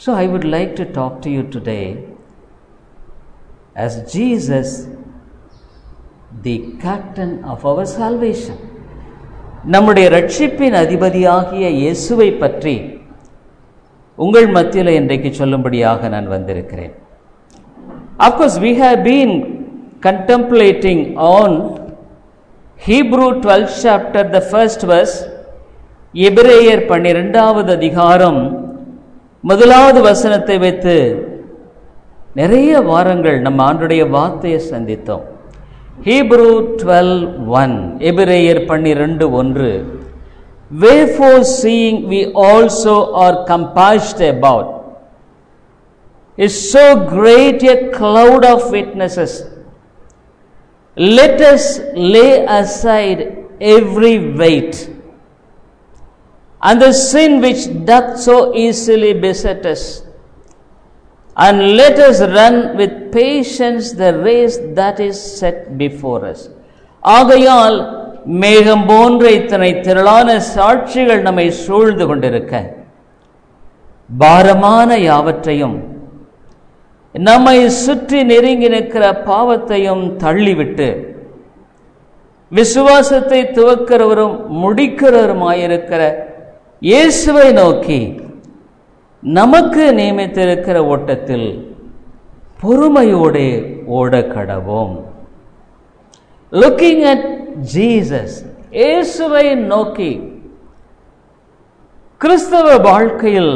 So I would like to talk to you today as Jesus, the captain of our salvation. நம்முடைய ரட்சிப்பின் அதிபதியாகிய இயேசுவை பற்றி உங்கள் மத்தியில் இன்றைக்கு சொல்லும்படியாக நான் வந்திருக்கிறேன் of course we have been contemplating on Hebrew 12th chapter the first verse எபிரேயர் பன்னிரெண்டாவது அதிகாரம் முதலாவது வசனத்தை வைத்து நிறைய வாரங்கள் நம்ம ஆண்டுடைய வார்த்தையை சந்தித்தோம் ஹீப்ரூ டுவெல் ஒன் எபிரேயர் பன்னிரெண்டு ஒன்று Wherefore seeing we also are compassed about is so great a cloud of witnesses let us lay aside every weight and the sin which doth so easily beset us and let us run with patience the race that is set before us ஆகையால் மேகம் போன்ற இத்தனை திரளான சாட்சிகள் நம்மை சூழ்ந்து கொண்டிருக்க பாரமான யாவற்றையும் நம்மை சுற்றி நெருங்கி நிற்கிற பாவத்தையும் தள்ளிவிட்டு விசுவாசத்தை துவக்கிறவரும் முடிக்கிறவருமாயிருக்கிற இயேசுவை நோக்கி நமக்கு நியமித்திருக்கிற ஓட்டத்தில் பொறுமையோடு ஓட கடவோம் லுக்கிங் அட் ஜீசஸ் இயேசுவை நோக்கி கிறிஸ்தவ வாழ்க்கையில்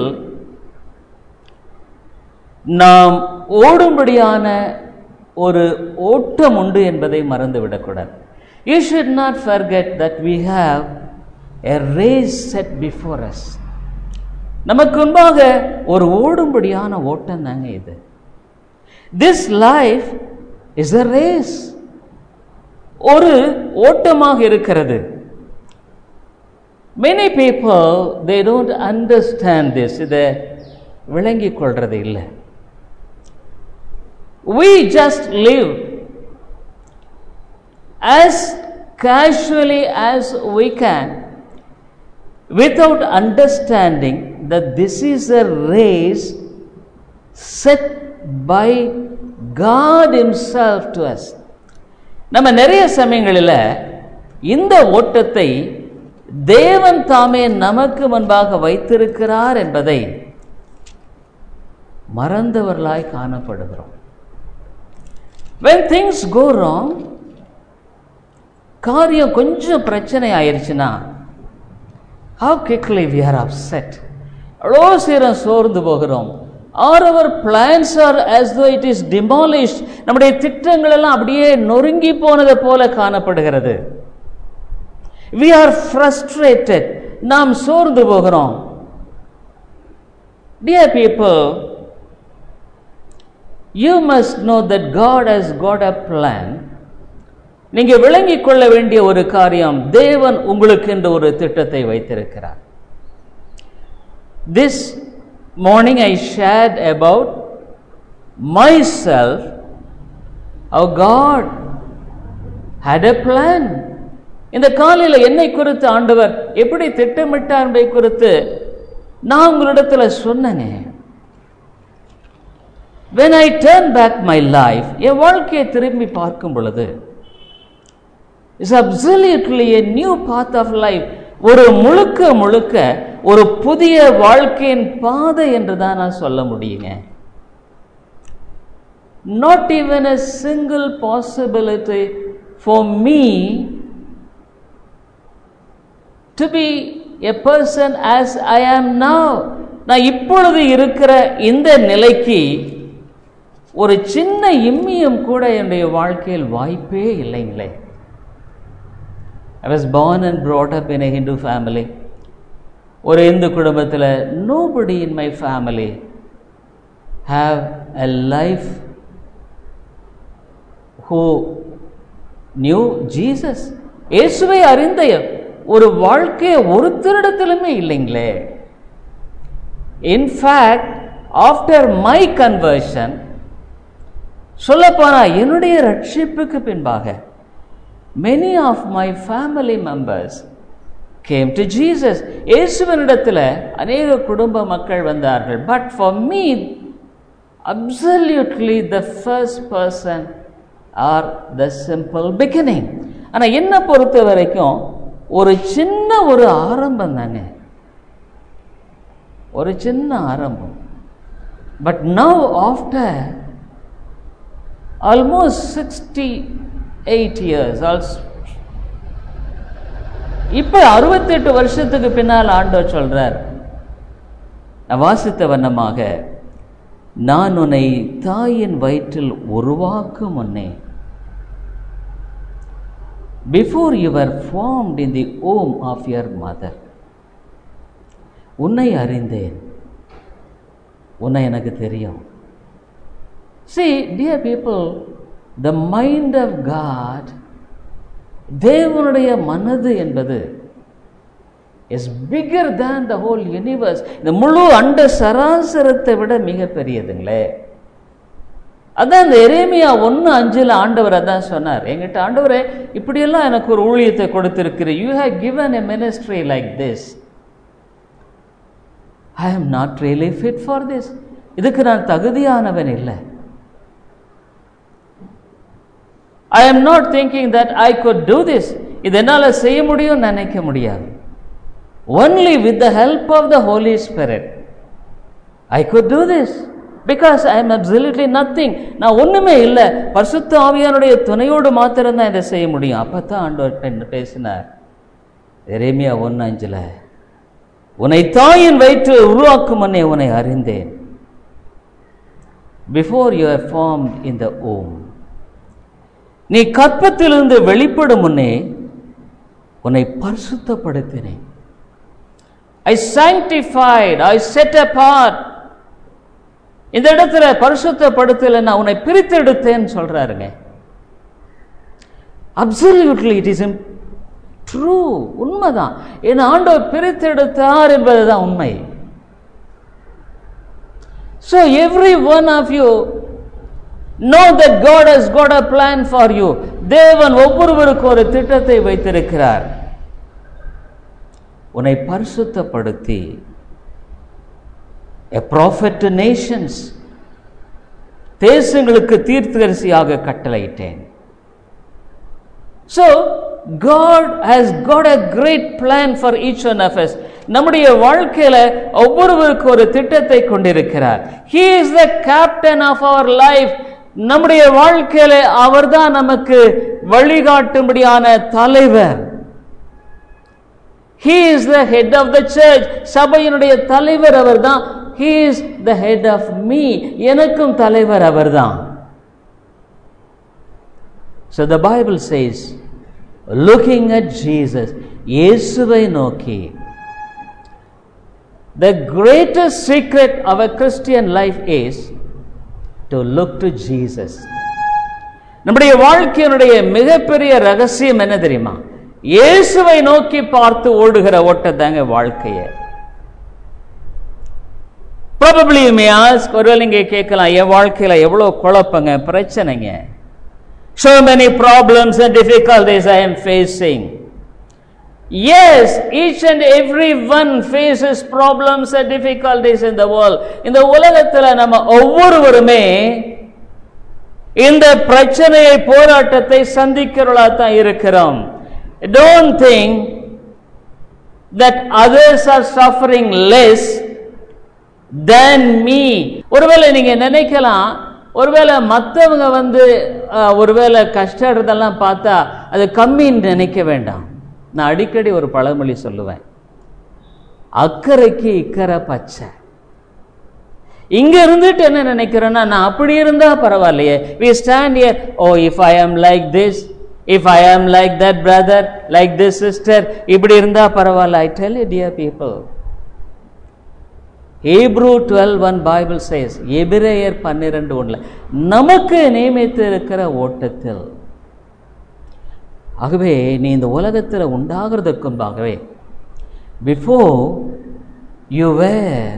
நாம் ஓடும்படியான ஒரு ஓட்டம் உண்டு என்பதை மறந்துவிடக்கூடாது you should not forget that we have a race set before us நமக்கு முன்பாக ஒரு ஓடும்படியான ஓட்டம் தாங்க இது this life is a race ஒரு ஓட்டமாக இருக்கிறது many people they don't understand this இதை விளங்கிக் கொள்றது இல்லை we just live as casually as we can without understanding that this is a race set by God Himself to us. நம்ம நிறைய சமயங்களில் இந்த ஓட்டத்தை தேவன் தாமே நமக்கு முன்பாக வைத்திருக்கிறார் என்பதை மறந்தவர்களாய் காணப்படுகிறோம் when things go wrong காரியம் கொஞ்சம் பிரச்சனை ஆயிடுச்சுன்னா how quickly we are upset அவ்வளோ சீரம் சோர்ந்து போகிறோம் are our plans are as though it is demolish நம்முடைய திட்டங்கள் எல்லாம் அப்படியே நொறுங்கி போனதை போல காணப்படுகிறது வி ஆர் ஃப்ரஸ்ட்ரேட்டட் நாம் சோர்ந்து போகிறோம் dear people you must know that God has got a plan நீங்க விளங்கிக் கொள்ள வேண்டிய ஒரு காரியம் தேவன் உங்களுக்கு என்று ஒரு திட்டத்தை வைத்திருக்கிறார் this morning I shared about myself our God had a plan இந்த காலையில் என்னை குறித்து ஆண்டவர் எப்படி திட்டமிட்டார் என்பதை குறித்து நான் உங்களிடத்தில் சொன்னேங்க when I turn back my life என் வாழ்க்கையை திரும்பி பார்க்கும் பொழுது is absolutely a new path of life ஒரு முழுக்க முழுக்க ஒரு புதிய வாழ்க்கையின் பாதை என்று தான் நான் சொல்ல முடியுங்க not even a single possibility for me to be a person as I am now நான் இப்பொழுது இருக்கிற இந்த நிலைக்கு ஒரு சின்ன இம்மியம் கூட என்னுடைய வாழ்க்கையில் வாய்ப்பே இல்லைங்களே I was born and brought up in a Hindu family ஒரு இந்து குடும்பத்தில் nobody in my family have a life who knew Jesus இயேசுவை அறிந்த ஒரு வாழ்க்கை ஒருத்தரிடத்திலுமே இல்லைங்களே இன்ஃபேக்ட் ஆஃப்டர் மை கன்வர்ஷன் சொல்லப்போனா என்னுடைய ரட்சிப்புக்கு பின்பாக many of my family members came to Jesus இயேசுவனிடத்தில் அநேக குடும்ப மக்கள் வந்தார்கள் but for me absolutely the first person or the simple beginning ஆனால் என்னை பொறுத்த வரைக்கும் ஒரு சின்ன ஒரு ஆரம்பம் தாங்க ஒரு சின்ன ஆரம்பம் but now after almost sixty eight years also இப்ப அறுபத்தெட்டு வருஷத்துக்கு பின்னால் ஆண்டவர் சொல்றார் நான் வாசித்த வண்ணமாக நான் உன்னை தாயின் வயிற்றில் உருவாக்கும் முன்னே before you're formed in the womb of your mother உன்னை அறிந்தேன் உன்னை எனக்கு தெரியும் see dear people the mind of God தேவனுடைய மனது என்பது is bigger than the whole universe இந்த முழு அண்ட சராசரத்தை விட மிக பெரியதுங்களே அதான் இந்த எரேமியா ஒன்று அஞ்சில் ஆண்டவர் அதான் சொன்னார் எங்கிட்ட ஆண்டவரே இப்படியெல்லாம் எனக்கு ஒரு ஊழியத்தை கொடுத்திருக்கிற you have given a ministry like this I am not really fit for this இதுக்கு நான் தகுதியானவன் இல்லை I am not thinking that I could do this இது என்னால் செய்ய முடியும் நினைக்க முடியாது only with the help of the Holy Spirit I could do this because I am absolutely nothing நான் ஒன்றுமே இல்லை பரிசுத்த ஆவியானுடைய துணையோடு மாத்திரம்தான் இதை செய்ய முடியும் அப்போ தான் ஆண்டவர் பெண் பேசினார் எரேமியா ஒன்று அஞ்சில் உன்னை தாயின் வயிற்று உருவாக்கும் முன்னே உன்னை அறிந்தேன் before you are formed in the womb நீ கற்பத்திலிருந்து வெளிப்படும் முன்னே உன்னை பரிசுத்தப்படுத்தினேன் I sanctified I set apart இந்த இடத்துல பரிசுத்தப்படுத்தல நான் உன்னை பிரித்தெடுத்தேன்னு சொல்றாருங்க அப்சல்யூட்லி இட் இஸ் ட்ரூ உண்மைதான் என் ஆண்டவர் பிரித்தெடுத்தார் என்பதுதான் உண்மை so every one of you know that God has got a plan for you தேவன் ஒவ்வொருவருக்கும் ஒரு திட்டத்தை வைத்திருக்கிறார் உன்னை பரிசுத்தப்படுத்தி எ ப்ராஃபட் நேஷன்ஸ் தேசங்களுக்கு தீர்த்தரிசியாக கட்டளையிட்டேன் so God has got a great plan for each one of us நம்முடைய வாழ்க்கையில ஒவ்வொருவருக்கு ஒரு திட்டத்தை கொண்டிருக்கிறார் he is the captain of our life நம்முடைய வாழ்க்கையில அவர்தான் நமக்கு வழிகாட்டும்படியான தலைவர் he is the head of the church சபையினுடைய தலைவர் அவர்தான் he is the head of me எனக்கும் தலைவர் அவர்தான் So the Bible says, looking at Jesus, இயேசுவை நோக்கி the greatest secret of a Christian life is to look to Jesus. நம்முடைய வாழ்க்கையினுடைய மிகப்பெரிய ரகசியம் என்ன தெரியுமா இயேசுவை நோக்கி பார்த்து ஓடுகிற ஓட்டத்தாங்க வாழ்க்கையை ப்ராபபிளி மே ஆஸ்க் ஒருவேளை நீங்க கேட்கலாம் என் வாழ்க்கையில எவ்வளவு குழப்பங்க பிரச்சனைங்க so many problems and difficulties I am facing. Yes, each and every one faces problems and difficulties in the world. இந்த உலகத்துல நம்ம ஒவ்வொருவருமே இந்த பிரச்சனையை போராட்டத்தை சந்திக்கிறவளா தான் இருக்கிறோம் don't think that others are suffering less than me ஒருவேளை நீங்க நினைக்கலாம் ஒருவேளை மற்றவங்க வந்து அஹ், ஒருவேளை கஷ்டப்படுறதெல்லாம் பார்த்தா அது கம்மின்னு நினைக்க வேண்டாம் நான் அடிக்கடி ஒரு பழமொழி சொல்லுவேன் அக்கறைக்கு இக்கரை பச்சை இங்க இருந்துட்டு என்ன நினைக்கிறேன்னா நான் அப்படி இருந்தா பரவாயில்லையே we stand here oh if I am like this if I am like that brother like this sister இப்படி இருந்தா பரவாயில்ல I tell you dear people Hebrew twelve one Bible says எபிரேயர் பன்னிரெண்டு ஒன்றில் நமக்கு நியமித்து இருக்கிற ஓட்டத்தில் ஆகவே நீ இந்த உலகத்தில் உண்டாகிறதுக்கு முன்பாகவே before you were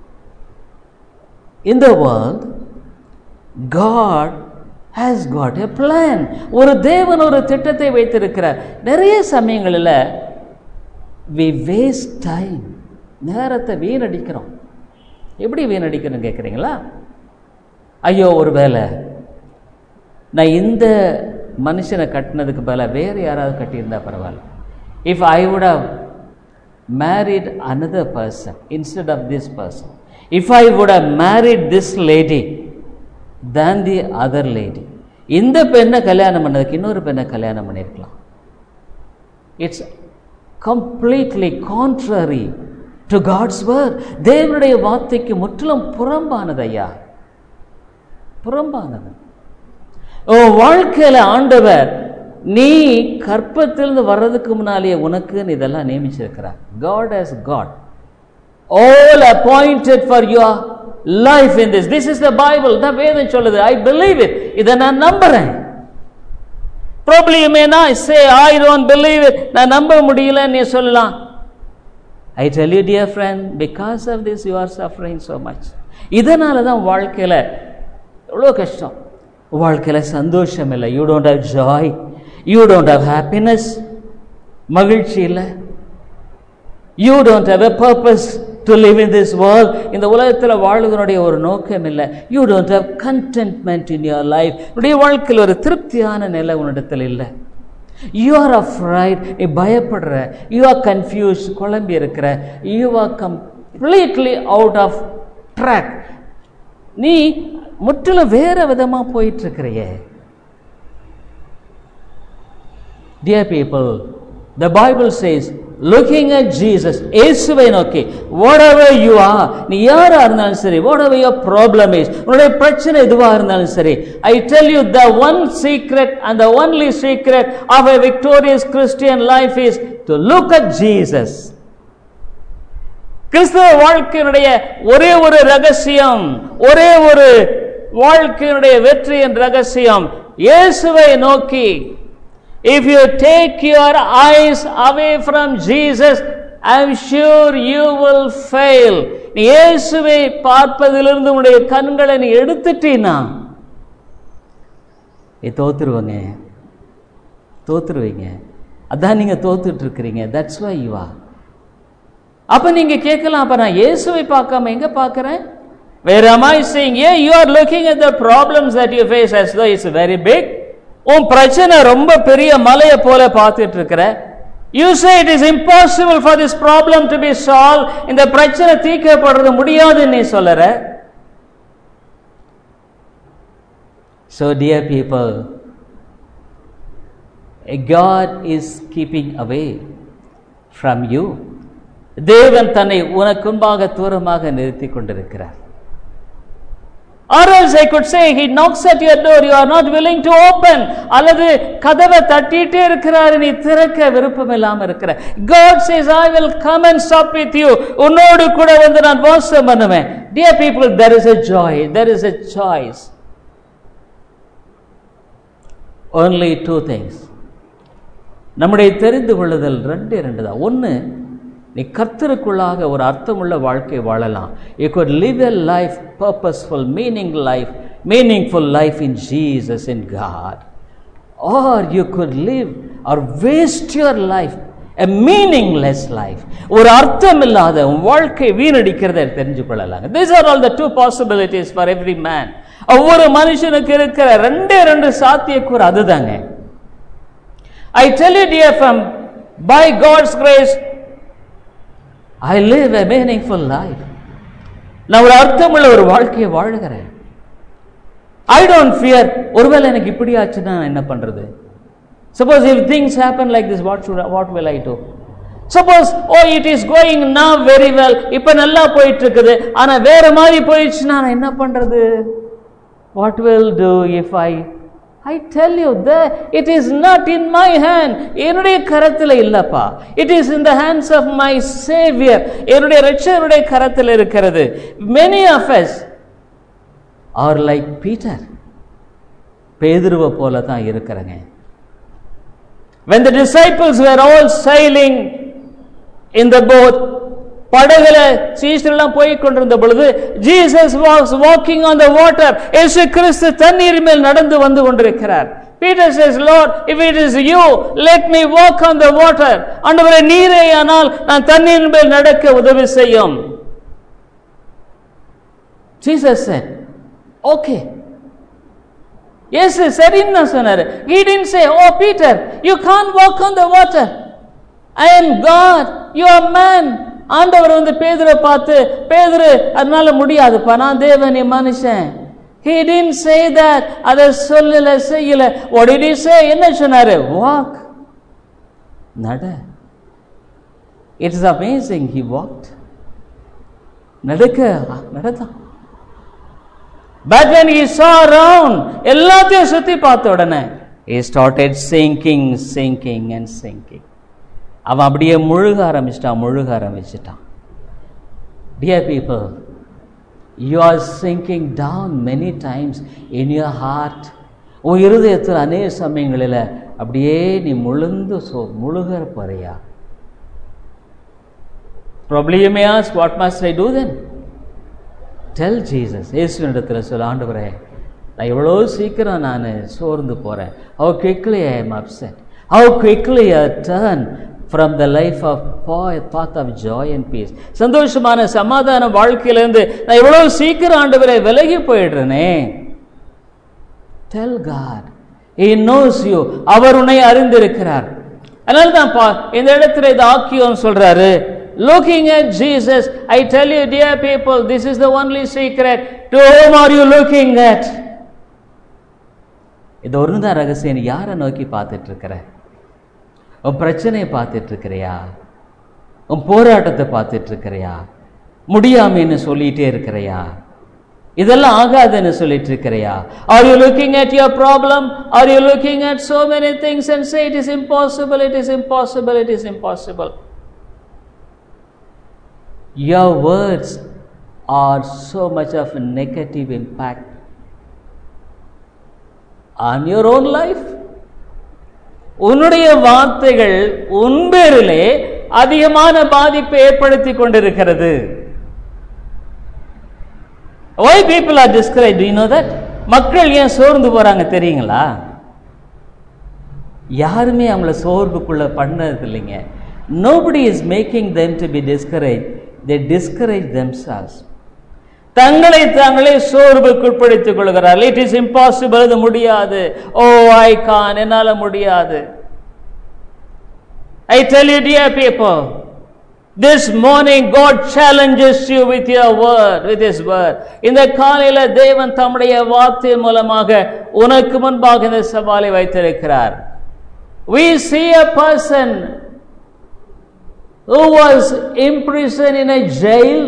in the world God has got a plan ஒரு தேவன் ஒரு திட்டத்தை வைத்திருக்கிறார் நிறைய சமயங்களில் வி வேஸ்ட் டைம் நேரத்தை வீணடிக்கிறோம் எப்படி வீணடிக்கிறோம் கேட்குறீங்களா ஐயோ ஒரு வேலை நான் இந்த மனுஷனை கட்டினதுக்கு பதிலாக வேறு யாராவது கட்டியிருந்தா பரவாயில்ல if I would have married another person instead of this person if I would have married this lady then the other lady இந்த பெண்ணை கல்யாணம் பண்ணதுக்கு இன்னொரு பெண்ணை கல்யாணம் பண்ணியிருக்கலாம் it's completely contrary to God's word தேவனுடைய வார்த்தைக்கு முற்றிலும் புறம்பானது ஐயா புறம்பானது உன் வாழ்க்கையில ஆண்டவர் நீ கற்பத்திலிருந்து வர்றதுக்கு முன்னாலேயே உனக்குன்னு இதெல்லாம் நியமிச்சிருக்கிறார் God has got all appointed for your life in this this is the bible தான் வேதம் சொல்லுது i believe it இதை நான் நம்புறேன் probably you may not say i don't believe it நான் நம்ப முடியலன்னு நீ சொல்லலாம் I tell you, dear friend, because of this you are suffering so much. இதனால தான் வாழ்க்கையில் எவ்வளோ கஷ்டம் வாழ்க்கையில் சந்தோஷம் இல்லை you don't have joy you don't have happiness மகிழ்ச்சி இல்லை you don't have a purpose to live in this world இந்த உலகத்தில் வாழ்வதனுடைய ஒரு நோக்கம் இல்லை you don't have contentment in your life உன்னுடைய வாழ்க்கையில் ஒரு திருப்தியான நிலை உன்னிடத்தில் இல்லை யூ ஆர் அஃப்ரைட் நீ பயப்படுற யூ ஆர் கன்ஃபியூஸ் குழம்பி இருக்கிற you are completely out of track நீ முற்றிலும் வேற விதமா போயிட்டு இருக்கிறியே dear people the Bible says looking at Jesus இயேசுவை நோக்கி வாட் எவர் யூ ஆர் நீ யாரா இருந்தாலும் சரி whatever your problem is உன்னுடைய பிரச்சனை எதுவா இருந்தாலும் சரி I tell you the one secret and the only secret of a victorious Christian life is to look at Jesus கிறிஸ்தவ வாழ்க்கையினுடைய ஒரே ஒரு ரகசியம் ஒரே ஒரு வாழ்க்கையினுடைய வெற்றியின் ரகசியம் இயேசுவை நோக்கி If you take your eyes away from Jesus, I'm sure you will fail. நீ இயேசுவை பார்ப்பதிலிருந்து உன்னுடைய கண்களை நீ எடுத்துட்டீனா நீ தோத்துருவங்க தோத்துருவீங்க அதான் நீங்க தோத்துட்டு இருக்கிறீங்க தட்ஸ் வை யூ ஆர் அப்ப நீங்க கேட்கலாம் அப்ப நான் இயேசுவை பார்க்காம எங்க பார்க்கிறேன் Where am I saying, yeah, you are looking at the problems that you face as though it's very big. உன் பிரச்சனை ரொம்ப பெரிய மலையை போல பார்த்துட்டு இருக்கிற you say it is impossible for this problem to be solve இந்த பிரச்சனை தீர்க்கப்படுறது முடியாதுன்னு நீ சொல்லற So, dear people, God is keeping away from you. தேவன் தன்னை உனக்கு முன்பாக தூரமாக நிறுத்திக் கொண்டிருக்கிறார் Or else I could say, he knocks at your door, you are not willing to open. அல்லது கதவை தட்டிட்டே இருக்கிறாரு நீ திறக்க விருப்பம் இல்லாம இருக்கிற God says, I will come and stop with you. உன்னோடு கூட வந்து நான் வாசம் பண்ணுவேன் Dear people, there is a joy, there is a choice. Only two things. நம்முடைய தெரிந்து கொள்ளுதல் ரெண்டு ரெண்டு தான் ஒன்று நீ கர்த்தருக்குள்ளாக ஒரு அர்த்தமுள்ள வாழ்க்கை வாழலாம் you could live a life purposeful meaning life meaningful life in Jesus in God or you could live or waste your life a meaningless life ஒரு அர்த்தம் இல்லாத உன் வாழ்க்கை வீணடிக்கிறத தெரிஞ்சு கொள்ளலாம் these are all the two possibilities for every man ஒவ்வொரு மனுஷனுக்கு இருக்கிற ரெண்டே ரெண்டு சாத்தியக்கூறு அதுதாங்க I tell you dear from by God's grace I live a meaningful life. நான் ஒரு அர்த்தமுள்ள ஒரு வாழ்க்கையை வாழுகிறேன் ஐ டோன்ட் ஃபியர் ஒருவேளை எனக்கு இப்படி ஆச்சுன்னா நான் என்ன பண்றது suppose if things happen like this what should what will I do suppose oh it is going now very well இப்போ நல்லா போயிட்டு இருக்குது ஆனா வேற மாதிரி போயிடுச்சுன்னா நான் என்ன பண்றது what will do if I I tell you the it is not in my hand என்னுடைய கரத்தில் இல்லப்பா it is in the hands of my saviour என்னுடைய ரட்சகருடைய கரத்தில் இருக்கிறது many of us are like Peter பேதுருவை போல தான் இருக்கிறங்க when the disciples were all sailing in the boat படகுல சீசரெல்லாம் போய் கொண்டிருந்த பொழுது Jesus was walking on the water இயேசு கிறிஸ்து தண்ணீர் மேல் நடந்து வந்து கொண்டிருக்கிறார் Peter says, Lord, if it is you, let me walk on the water. ஆண்டவரே நீரே ஆனால் நான் தண்ணீரின் மேல் நடக்க உதவி செய்யும் Jesus said, okay. Yes, சரின்னு தான் சொன்னாரு. He didn't say, oh Peter, you can't walk on the water. I am God, you are man. ஆண்டவர் வந்து பேதுரை பார்த்து பேதுரு அதனால முடியாதுப்பா நான் தேவன் நீ மனுஷன் he didn't say that அதை சொல்லல செய்யல what did he say என்ன சொன்னாரு walk நட it is amazing he walked நடக்க நடந்தான் But when he saw around, எல்லாத்தையும் சுத்தி பார்த்த உடனே he started sinking, sinking and sinking. அவன் அப்படியே முழுக ஆரம்பிச்சிட்டான் முழுக ஆரம்பிச்சிட்டான் Dear people, you are sinking down many times in your heart. உன் இருதயத்தில் அநேக சமயங்களில் அப்படியே நீ முழுந்து சோ முழுகிற போறியா Probably you may ask, what must I do then? Tell Jesus இயேசுவினிடத்தில் சொல்ல ஆண்டவரே நான் எவ்வளோ சீக்கிரம் நான் சோர்ந்து போகிறேன் how quickly I am upset how quickly a turn from the life of path of joy and peace சந்தோஷமான சமாதான வாழ்க்கையிலேருந்து நான் எவ்வளோ சீக்கிரம் ஆண்டவரை விலகி போயிடுறேனே tell God he knows you அவர் உன்னை அறிந்திருக்கிறார் அதனால தான் பா இந்த இடத்துல இது ஆக்கியோன்னு சொல்றாரு looking at Jesus I tell you dear people this is the only secret to whom are you looking at இது ஒன்று தான் ரகசியம் நீ யாரை நோக்கி பார்த்துட்டு இருக்கிற உன் பிரச்சனையை பார்த்துட்டு இருக்கிறியா உன் போராட்டத்தை பார்த்துட்டு இருக்கிறியா முடியாமைன்னு சொல்லிட்டே இருக்கிறியா இதெல்லாம் ஆகாதுன்னு சொல்லிட்டு இருக்கிறியா are you looking at your problem are you looking at so many things and say it is impossible it is impossible it is impossible your words are so much of a negative impact on your own life உன்னுடைய வார்த்தைகள் உன் பேரிலே அதிகமான பாதிப்பை ஏற்படுத்தி கொண்டிருக்கிறது why people are discouraged do you know that மக்கள் ஏன் சோர்ந்து போறாங்க தெரியுங்களா யாருமே அவங்கள சோர்வுக்குள்ள பண்ணது இல்லைங்க nobody is making them to be discouraged they discourage themselves தங்களை தாங்களே சோர்வுக்குட்படுத்திக் கொள்கிறார்கள் இட் இஸ் இம்பாசிபிள் இது முடியாது ஓ ஐ கான் என்னால முடியாது I tell you dear people this morning God challenges you with your word with his word இந்த காலையில தேவன் தம்முடைய வார்த்தை மூலமாக உனக்கு முன்பாக இந்த சவாலை வைத்திருக்கிறார் we see a person who was imprisoned in a jail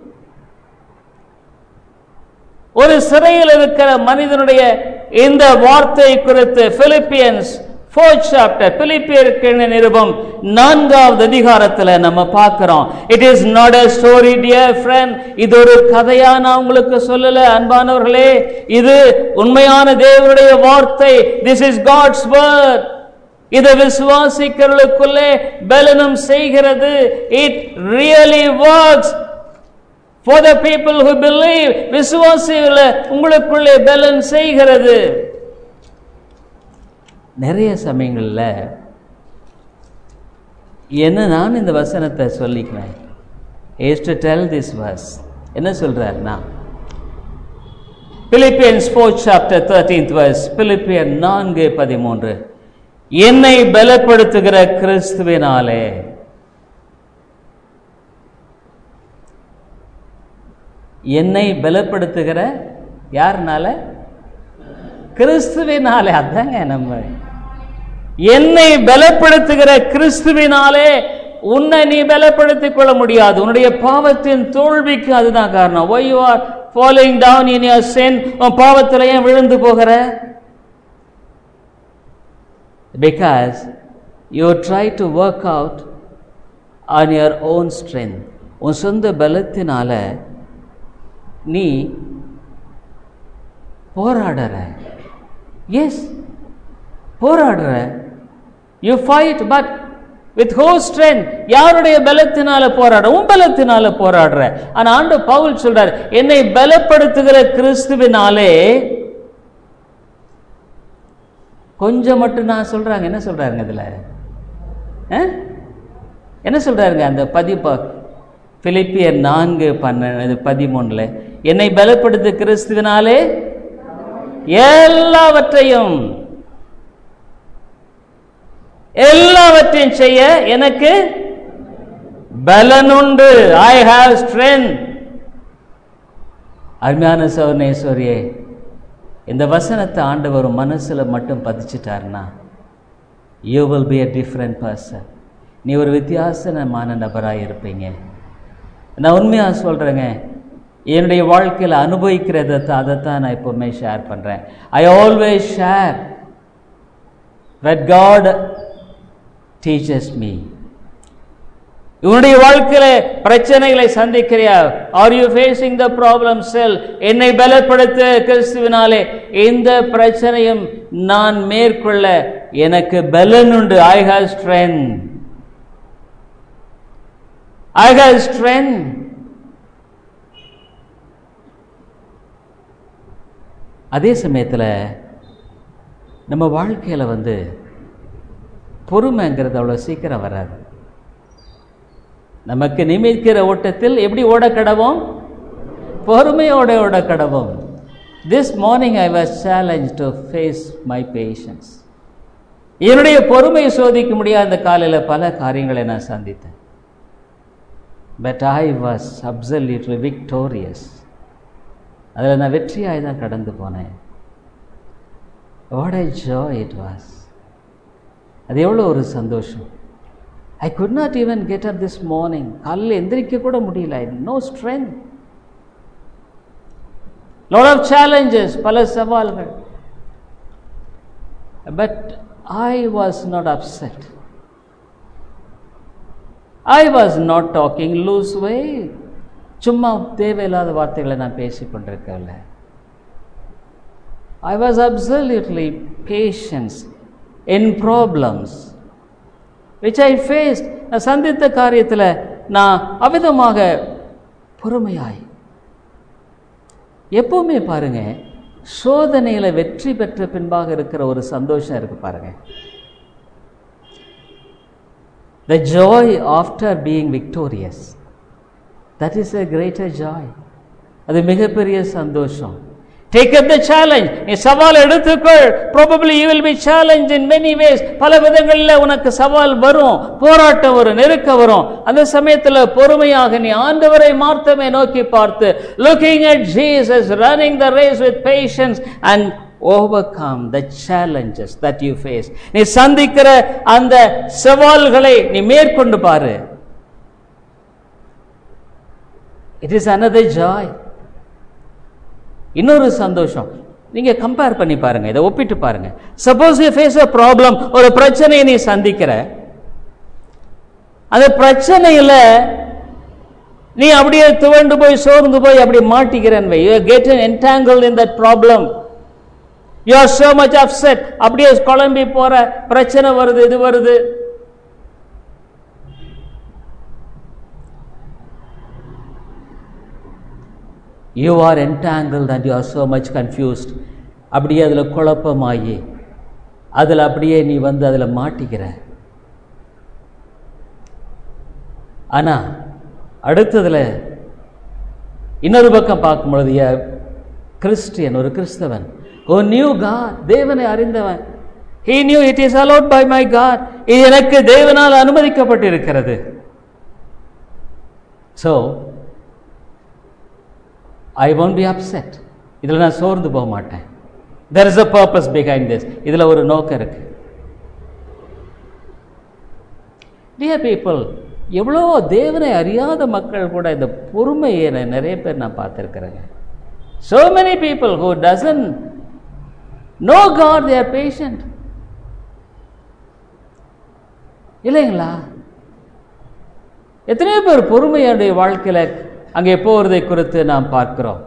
ஒரு சிறையில் இருக்கிற மனிதனுடைய இந்த வார்த்தை குறித்து பிலிப்பியன்ஸ் ஃபோர்த் சாப்டர் பிலிப்பியருக்கு நிருபம் நான்காவது அதிகாரத்தில் நம்ம பார்க்கிறோம் it is not a story dear friend இது ஒரு கதையா நான் உங்களுக்கு சொல்லல அன்பானவர்களே இது உண்மையான தேவனுடைய வார்த்தை திஸ் இஸ் காட்ஸ் வேர்ட் இதை விசுவாசிக்கிறவர்களுக்குள்ளே பலனும் செய்கிறது it really works for the people who believe விசுவாசிகள உங்களுக்குள்ளே பலன் செய்கிறது நிறைய சமயங்களில் என்ன நான் இந்த வசனத்தை சொல்லிக்குவேன் as to tell this verse என்ன சொல்றாருன்னா Philippians fourth chapter thirteenth verse Philippian நான்கு பதிமூன்று என்னை பலப்படுத்துகிற கிறிஸ்துவினாலே என்னை பலப்படுத்துகிற யாருனால கிறிஸ்துவினாலே அதாங்க நம்ம என்னை பலப்படுத்துகிற கிறிஸ்துவினாலே உன்னை நீ பலப்படுத்திக் கொள்ள முடியாது உன்னுடைய பாவத்தின் தோல்விக்கு அதுதான் காரணம் why you are falling down in your sin உன் பாவத்தில் ஏன் விழுந்து போகிற because you try to work out on your own strength உன் சொந்த பலத்தினால நீ போராடுற எஸ் போராடுற you fight but with whose strength யாருடைய பலத்தினால போராடுற உன் பலத்தினால போராடுற ஆனா ஆண்டு பவுல் சொல்றார் என்னை பலப்படுத்துகிற கிறிஸ்துவினாலே கொஞ்சம் மட்டும் நான் சொல்றாங்க என்ன சொல்றாருங்க இதுல ஆ? என்ன சொல்றாருங்க அந்த பதிப்பா பிலிப்பியர் நான்கு பன்னெண்டு பதிமூணுல என்னை பலப்படுத்து கிறிஸ்துவினாலே எல்லாவற்றையும் எல்லாவற்றையும் செய்ய எனக்கு பலனுண்டு ஐ ஹாவ் ஸ்ட்ரென்த் அருமையான சௌர்ணேஸ்வரியே இந்த வசனத்தை ஆண்டவர் மனசுல மட்டும் பதிச்சிட்டாருன்னா you will be a different person நீ ஒரு வித்தியாசமான நபராக இருப்பீங்க நான் உண்மையாக சொல்கிறேங்க என்னுடைய வாழ்க்கையில் அனுபவிக்கிறத அதைத்தான் நான் எப்போவுமே ஷேர் பண்ணுறேன் I always share that God teaches me உன்னுடைய வாழ்க்கையில பிரச்சனைகளை சந்திக்கிறியா are you facing the problem செல் என்னை பலப்படுத்த கிறிஸ்துவினாலே இந்த பிரச்சனையும் நான் மேற்கொள்ள எனக்கு பலன் உண்டு I have strength I have strength அதே சமயத்துல நம்ம வாழ்க்கையில வந்து பொறுமைங்கிறது அவ்வளோ சீக்கிரம் வராது நமக்கு நிமிக்கிற ஓட்டத்தில் எப்படி ஓட கடவோம் பொறுமையோட ஓட கடவோம் this morning I was challenge to face my patience என்னுடைய பொறுமையை சோதிக்க முடியாத காலையில் பல காரியங்களை நான் சந்தித்தேன் but I was absolutely victorious அதில் நான் வெற்றியாய் தான் கடந்து போனேன் what a joy it was அது எவ்வளோ ஒரு சந்தோஷம் I could not even get up this morning காலையில் எந்திரிக்க கூட முடியல I no strength lot of challenges பல சவால்கள் but I was not upset I was not talking loose way சும்மா தேவையில்லாத வார்த்தைகளை நான் பேசிக் கொண்டிருக்கல I was absolutely patience in problems which I face நான் சந்தித்த காரியத்தில் நான் அவிதமாக பொறுமையாய் எப்பவுமே பாருங்க சோதனையில் வெற்றி பெற்ற பின்பாக இருக்கிற ஒரு சந்தோஷம் இருக்கு பாருங்க the joy after being victorious that is a greater joy அது மிகப்பெரிய சந்தோஷம் டேக் அப் த சேலஞ்ச் நீ சவால் எடுத்துக்கொள் probably you will be challenge in many ways பல விதங்களில் உனக்கு சவால் வரும் போராட்டம் வரும் நெருக்க வரும் அந்த சமயத்தில் பொறுமையாக நீ ஆண்டவரை மார்த்தமே நோக்கி பார்த்து looking at Jesus running the race with patience and overcome the challenges that you face நீ சந்திக்கிற அந்த சவால்களை நீ மேற்கொண்டு பாரு இட் இஸ் அனதர் ஜாய் இன்னொரு சந்தோஷம் நீங்க கம்பேர் பண்ணி பாருங்க இதை ஒப்பிட்டு பாருங்க suppose you face a problem ஒரு பிரச்சனையை நீ சந்திக்கிற அந்த பிரச்சனையில நீ அப்படியே துவண்டு போய் சோர்ந்து போய் அப்படி மாட்டிக்கிறேன் why you get entangle in that problem you are so much upset அப்படியே குழம்பி போற பிரச்சனை வருது இது வருது you are entangled and you are so much confused அப்படியே அதில் குழப்பமாகி அதில் அப்படியே நீ வந்து அதில் மாட்டிக்கிற ஆனால் அடுத்ததில் இன்னொரு பக்கம் பார்க்கும் பொழுது கிறிஸ்டியன் ஒரு கிறிஸ்தவன் ஓ நியூ காட் தேவனை அறிந்தவன் he knew it is allowed by my God இது எனக்கு தேவனால் அனுமதிக்கப்பட்டிருக்கிறது so I won't be upset இதில் நான் சோர்ந்து போக மாட்டேன் there is a purpose behind this இதில் ஒரு நோக்கம் இருக்கு டியர் பீப்புள் எவ்வளோ தேவனை அறியாத மக்கள் கூட இந்த பொறுமையை நான் நிறைய பேர் நான் பார்த்துருக்குறேங்க so many people who doesn't know God they are patient இல்லைங்களா எத்தனையோ பேர் பொறுமையுடைய வாழ்க்கையில் அங்கே போவதை குறித்து நாம் பார்க்கிறோம்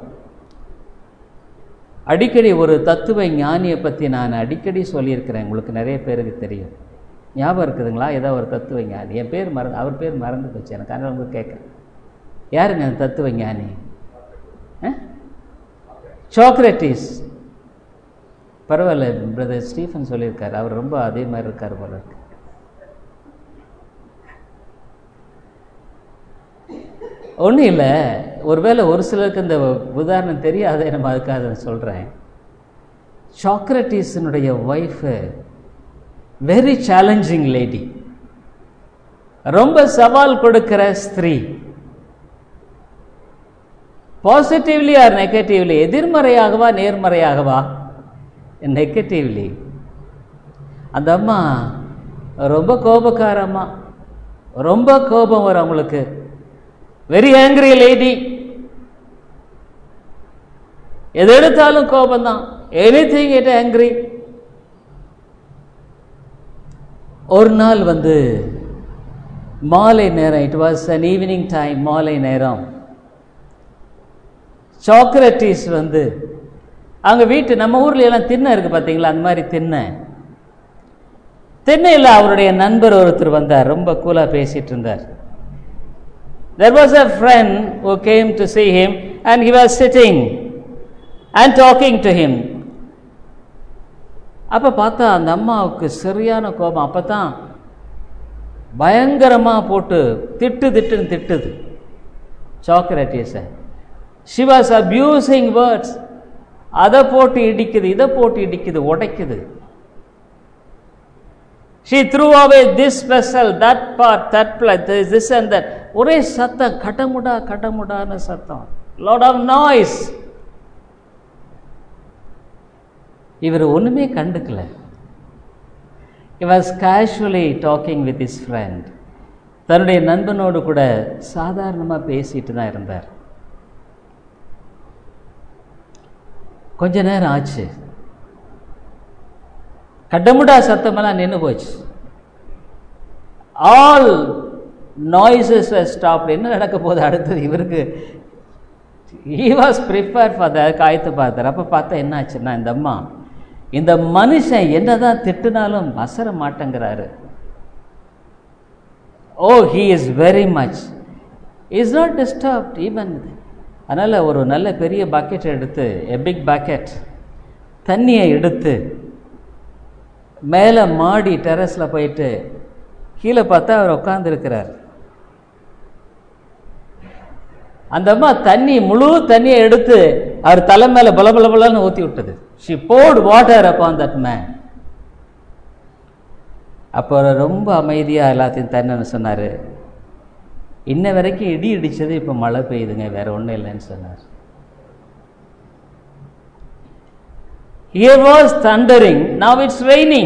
அடிக்கடி ஒரு தத்துவ ஞானியை பற்றி நான் அடிக்கடி சொல்லியிருக்கிறேன் உங்களுக்கு நிறைய பேருக்கு தெரியும் ஞாபகம் இருக்குதுங்களா ஏதோ ஒரு தத்துவ ஞானி என் பேர் மறந்து அவர் பேர் மறந்து போச்சு எனக்கு அதனால் உங்களுக்கு கேட்குறேன் யாருங்க அந்த தத்துவ ஞானி சாக்ரட்டிஸ் பரவாயில்ல பிரதர் ஸ்டீஃபன் சொல்லியிருக்காரு அவர் ரொம்ப அதே மாதிரி இருக்கார் போல இருக்கு ஒன்றும் இல்லை ஒருவேளை ஒரு சிலருக்கு இந்த உதாரணம் தெரியாத நம்ம அதுக்காக அதை சொல்கிறேன் சாக்ரட்டிஸினுடைய ஒய்ஃபு வெரி சேலஞ்சிங் லேடி ரொம்ப சவால் கொடுக்கிற ஸ்திரீ பாசிட்டிவ்லி ஆர் நெகட்டிவ்லி எதிர்மறையாகவா நேர்மறையாகவா நெகட்டிவ்லி அந்த அம்மா ரொம்ப கோபக்காரம்மா ரொம்ப கோபம் வரும் அவங்களுக்கு வெரி ஆங்கிரி லேடி எது எடுத்தாலும் கோபம்தான் எனி திங் இட் ஆங்கிரி ஒரு நாள் வந்து மாலை நேரம் it was an evening time மாலை நேரம் சாக்ரட்டிஸ் வந்து அவங்க வீட்டு நம்ம ஊர்ல எல்லாம் திண்ணை இருக்கு பார்த்தீங்களா அந்த மாதிரி திண்ணை திண்ணையில் அவருடைய நண்பர் ஒருத்தர் வந்தார் ரொம்ப கூலாக பேசிட்டு இருந்தார் There was a friend who came to see him and he was sitting and talking to him. அப்போ பார்த்தா அந்த அம்மாவுக்கு சரியான கோபம் அப்போ தான் பயங்கரமாக போட்டு திட்டு திட்டுன்னு திட்டுது சாக்ரட்டிஸை ஷி வாஸ் அப்யூசிங் வேர்ட்ஸ் அதை போட்டு இடிக்குது இதை போட்டு இடிக்குது உடைக்குது she threw away this special that part that this and that ஒரே சத்தம் கடமுடா கடமுடான சத்தம் லாட் ஆஃப் நாய்ஸ் இவர் ஒண்ணுமே கண்டுக்கல he was casually talking with his friend தன்னுடைய நண்பனோடு கூட சாதாரணமாக பேசிட்டு தான் இருந்தார் கொஞ்ச நேரம் ஆச்சு கடமுடா சத்தமெல்லாம் நின்று போச்சு ஆல் நாய்ஸஸ் ஸ்டாப் என்ன நடக்க போகுது அடுத்தது இவருக்கு he was prepare for the காயத்து பார்த்தார் அப்போ பார்த்தா என்ன ஆச்சுன்னா இந்த அம்மா இந்த மனுஷன் என்னதான் திட்டுனாலும் அசர மாட்டேங்கிறாரு oh he is very much is not disturbed even அதனால் ஒரு நல்ல பெரிய பக்கெட் எடுத்து எ பிக் பக்கெட் தண்ணியை எடுத்து மேலே மாடி டெரஸில் போயிட்டு கீழே பார்த்தா அவர் உட்காந்துருக்கிறார் அந்த அம்மா தண்ணி முழு தண்ணியை எடுத்து அவர் தலை மேலே பல பல பலன்னு ஊற்றி விட்டது she poured water upon that man அப்போ ரொம்ப அமைதியாக எல்லாத்தையும் தண்ணின்னு சொன்னார் இன்ன வரைக்கும் இடி இடிச்சது இப்போ மழை பெய்யுதுங்க வேற ஒன்றும் இல்லைன்னு சொன்னார் Here was thundering, now it's raining.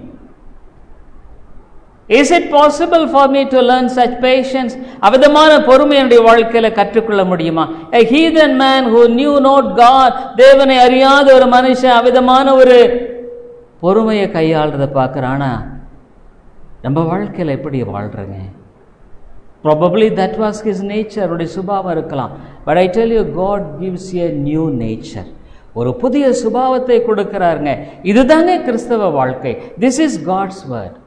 Is it possible for me to learn such patience? அவிதமான பொறுமை என்னுடைய வாழ்க்கையில கற்றுக்கொள்ள முடியுமா A heathen man who knew not God, தேவனை அறியாத ஒரு மனுஷன் அவிதமான ஒரு பொறுமையை கையாளுறதை பார்க்குறானா நம்ம வாழ்க்கையில் எப்படி வாழ்கிறேங்க probably that was his nature அவருடைய சுபாவம் இருக்கலாம் but I tell you God gives a new nature ஒரு புதிய சுபாவத்தை கொடுக்கிறாருங்க இதுதாங்க கிறிஸ்தவ வாழ்க்கை திஸ் இஸ் காட்ஸ் வேர்ட்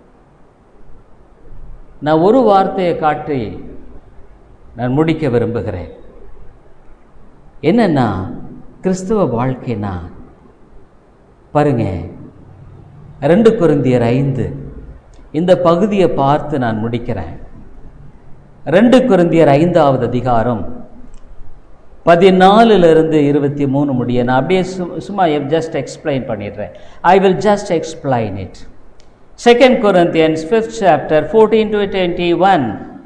நான் ஒரு வார்த்தையை காட்டி நான் முடிக்க விரும்புகிறேன் என்னன்னா கிறிஸ்தவ வாழ்க்கைனா பாருங்க ரெண்டு குருந்தியர் ஐந்து இந்த பகுதியை பார்த்து நான் முடிக்கிறேன் ரெண்டு குருந்தியர் ஐந்தாவது அதிகாரம் பதினாலிருந்து இருபத்தி மூணு முடிய நான் அப்படியே சும்மா ஜஸ்ட் எக்ஸ்பிளைன் பண்ணிடுறேன் I will just explain it second Corinthians fifth chapter fourteen to twenty one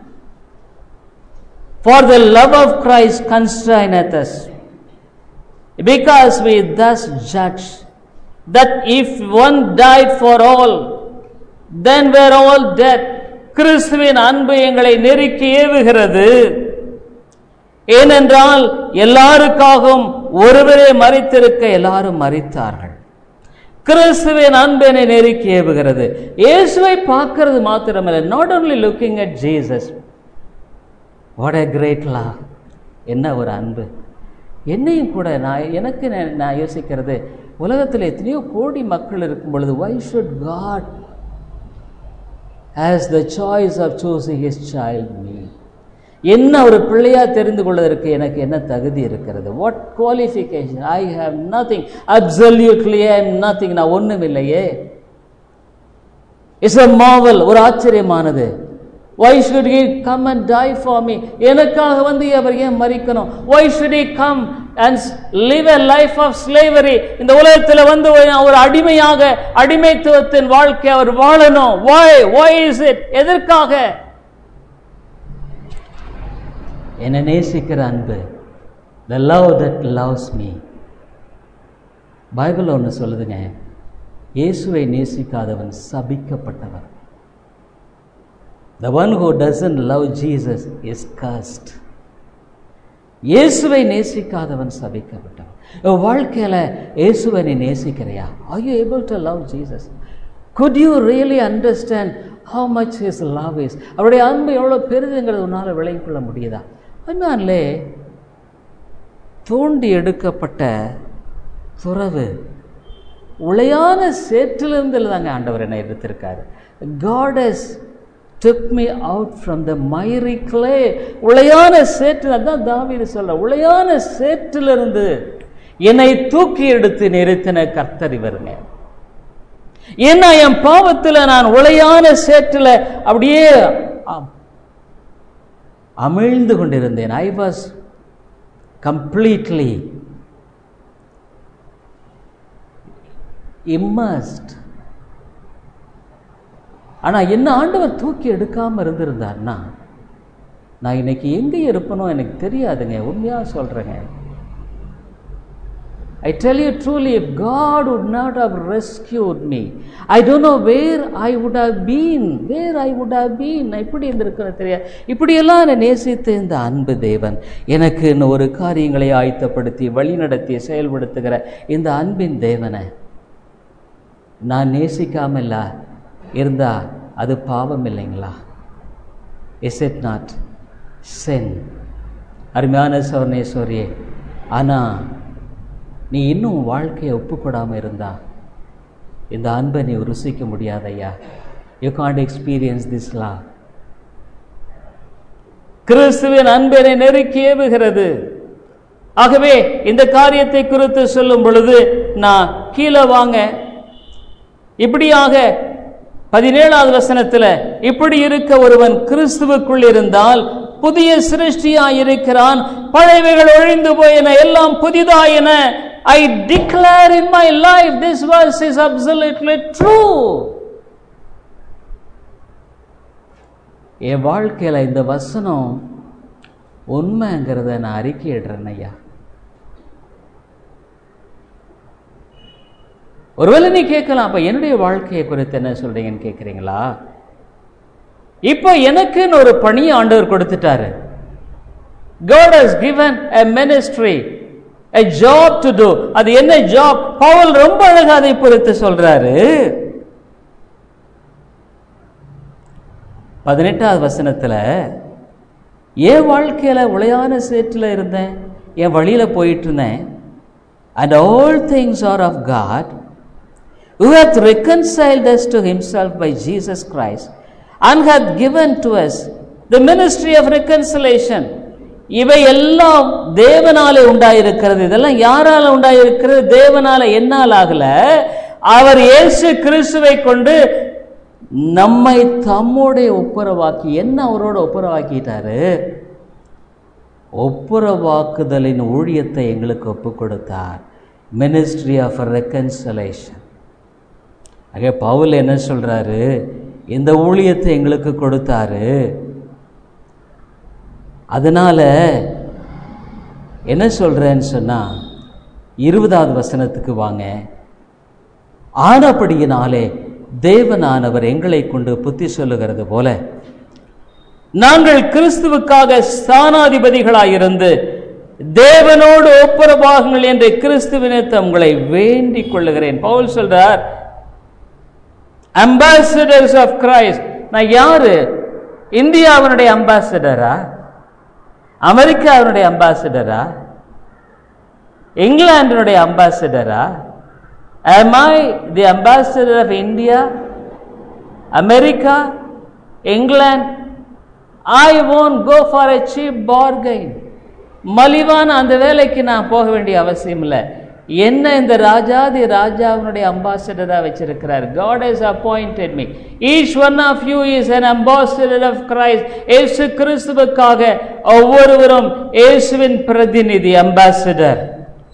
for the love of Christ constraineth us because we thus judge that if one died for all then we're all dead கிறிஸ்துவின் அன்பு எங்களை நெருக்கி ஏவுகிறது ஏனென்றால் எல்லாருக்காகவும் ஒருவரே மறித்திருக்க எல்லாரும் மறித்தார்கள் கிறிஸ்துவின் அன்பனை நெருக்கி ஏவுகிறது இயேசுவை பார்க்கிறது மாத்திரமல்ல not only looking at Jesus what a great love என்ன ஒரு அன்பு என்னையும் கூட நான் எனக்கு நான் நான் யோசிக்கிறது உலகத்தில் எத்தனையோ கோடி மக்கள் இருக்கும் பொழுது why should God has the choice of choosing his child me என்ன ஒரு பிள்ளையா தெரிந்து கொள்வதற்கு எனக்கு என்ன தகுதி இருக்கிறது what qualification I have nothing absolutely I am nothing நான் ஒன்றும் இல்லையே இட்ஸ் அ மாவல் ஒரு ஆச்சரியமானது why should he come and die for me எனக்காக வந்து அவர் ஏன் மறிக்கணும் why should he come and live a life of slavery இந்த உலகத்தில் வந்து ஒரு அடிமையாக அடிமைத்துவத்தின் வாழ்க்கை அவர் வாழணும் வை வை இஸ் இட் எதற்காக என்னை நேசிக்கிற அன்பு the love that loves me Bible ஒன்று சொல்லுதுங்க இயேசுவை நேசிக்காதவன் சபிக்கப்பட்டவன் the one who doesn't love Jesus is cursed இயேசுவை நேசிக்காதவன் சபிக்கப்பட்டவன் வாழ்க்கையில் இயேசுவை நீ நேசிக்கிறையா are you able to love Jesus could you really understand how much his love is அவருடைய அன்பு எவ்வளோ பெரிதுங்கிறது உன்னால் விளங்கிக் கொள்ள முடியுதா அதனாலே தோண்டி எடுக்கப்பட்ட துறவு உளையான சேற்றிலிருந்து தாங்க ஆண்டவர் என்னை எடுத்திருக்காரு God has took me out from the miry clay உளையான சேற்று அதான் தாவீது சொல்ற உளையான சேற்றிலிருந்து என்னை தூக்கி எடுத்து நிறுத்தின கர்த்தர் இவருங்க ஏன்னா என் பாவத்தில் நான் உளையான சேற்றில் அப்படியே அமிழ்ந்து கொண்டிருந்தேன் ஐ வாஸ் கம்ப்ளீட்லி இம்மஸ்ட் ஆனால் என்ன ஆண்டவர் தூக்கி எடுக்காமல் இருந்திருந்தார்னா நான் இன்னைக்கு எங்கே இருப்பனோ எனக்கு தெரியாதுங்க உண்மையாக சொல்கிறேங்க I tell you truly if God would not have rescued me I don't know where I would have been where I would have been நான் இப்படி இருந்திருக்கிறது தெரியாது இப்படியெல்லாம் என்னை நேசித்த இந்த அன்பு தேவன் எனக்கு இன்னும் ஒரு காரியங்களை ஆயத்தப்படுத்தி வழிநடத்தி செயல்படுத்துகிற இந்த அன்பின் தேவனை நான் நேசிக்காமல்ல இருந்தா அது பாவம் இல்லைங்களா இஸ் இட் நாட் சென் அருமையான சவர்ணேஸ்வரியே ஆனால் நீ இன்னும் வாழ்க்கையை ஒப்புக்கொடாமல் இருந்தா இந்த அன்பை நீ ருசிக்க முடியாதையா you can't experience this love கிறிஸ்துவின் அன்பினை நெருக்கி ஏவுகிறது ஆகவே இந்த காரியத்தை குறித்து சொல்லும் பொழுது நான் கீழே வாங்க இப்படியாக பதினேழாவது வசனத்தில் இப்படி இருக்க ஒருவன் கிறிஸ்துவுக்குள் இருந்தால் புதிய சிருஷ்டியாய் இருக்கிறான் பழையவைகள் ஒழிந்து போயின எல்லாம் புதிதாயின I declare in my life this verse is absolutely true என் வாழ்க்கையில இந்த வசனம் உண்மைங்கிறத நான் அறிக்கையிடுறேன் ஐயா ஒருவேளை நீ கேட்கலாம் அப்ப என்னுடைய வாழ்க்கையை குறித்து என்ன சொல்றீங்கன்னு கேட்குறீங்களா இப்போ எனக்குன்னு ஒரு பணி ஆண்டவர் கொடுத்துட்டாரு God has given a ministry a job to do அது என்ன ஜாப் பவுல் ரொம்ப அழகா அதை பொறுத்து சொல்றாரு பதினெட்டாவது வசனத்துல என் வாழ்க்கையில உளையான சேற்றில் இருந்தேன் என் வழியில போயிட்டு இருந்தேன் and all things are of God who hath reconciled us to himself by Jesus Christ and hath given to us the ministry of reconciliation இவை எல்லாம் தேவனாலே உண்டாயிருக்கிறது இதெல்லாம் யாரால உண்டாயிருக்கிறது தேவனால என்னால் ஆகல அவர் இயேசு கிறிஸ்துவை கொண்டு நம்மை தம்மோடைய ஒப்புரவாக்கி என்ன அவரோட ஒப்புரவாக்கிட்டாரு ஒப்புரவாக்குதலின் ஊழியத்தை எங்களுக்கு ஒப்பு கொடுத்தார் மினிஸ்ட்ரி ஆஃப் ரெக்கன்சலேஷன் ஆக பவுல் என்ன சொல்றாரு இந்த ஊழியத்தை எங்களுக்கு கொடுத்தாரு அதனால என்ன சொல்றேன்னு சொன்னா இருபதாவது வசனத்துக்கு வாங்க ஆனபடியினாலே தேவனானவர் எங்களை கொண்டு புத்தி சொல்லுகிறது போல நாங்கள் கிறிஸ்துவுக்காக ஸ்தானாதிபதிகளாயிருந்து தேவனோடு ஒப்புரவாகுங்கள் என்று கிறிஸ்துவினத்தை உங்களை வேண்டிக் கொள்ளுகிறேன் பவுல் சொல்றார் அம்பாசிடர்ஸ் ஆஃப் கிரைஸ்ட் நான் யாரு இந்தியாவினுடைய அம்பாசிடரா அமெரிக்காவினுடைய அம்பாசிடரா இங்கிலாந்தினுடைய அம்பாசிடரா am I the ambassador of India, America, England, I won't go for a cheap bargain மலிவான அந்த வேலைக்கு நான் போக வேண்டிய அவசியம் இல்லை என்ன இந்த ராஜாதி ராஜாவினுடைய அம்பாசிடரா வச்சிருக்கிறார் God has appointed me each one of you is an ambassador of Christ இயேசு கிறிஸ்துவுக்காக ஒவ்வொருவரும் இயேசுவின் பிரதிநிதி அம்பாசிடர்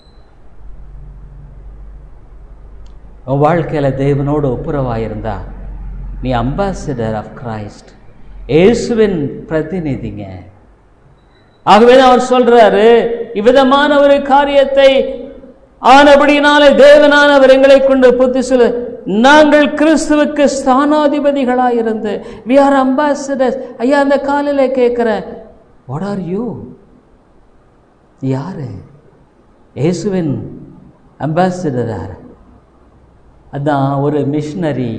உன் வாழ்க்கையில தேவனோடு ஒப்புரவாயிருந்தா நீ அம்பாசிடர் ஆஃப் கிரைஸ்ட் இயேசுவின் பிரதிநிதிங்க ஆகவே தான் அவர் சொல்றாரு இவ்விதமான ஒரு காரியத்தை ஆனபடினாலே தேவனானவர் எங்களை கொண்டு புத்தி சொல்ல நாங்கள் கிறிஸ்துவுக்கு ஸ்தானாதிபதிகளாக இருந்து வி ஆர் அம்பாசிடர்ஸ் ஐயா அந்த காலையில கேட்கிறேன் வாட் ஆர் யூ யாரு இயேசுவின் அம்பாசிடர் அதான் ஒரு மிஷனரி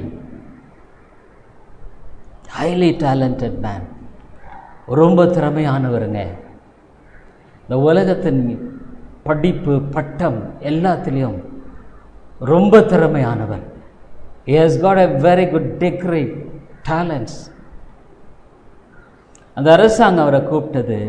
ஹைலி டேலண்டட் மேன் ரொம்ப திறமையானவருங்க இந்த உலகத்தின் படிப்பு பட்டம் எல்லாத்துலேயும் ரொம்ப திறமையானவர் he has got a very good degree talents அந்த அரசாங்கம் அவரை கூப்பிட்டது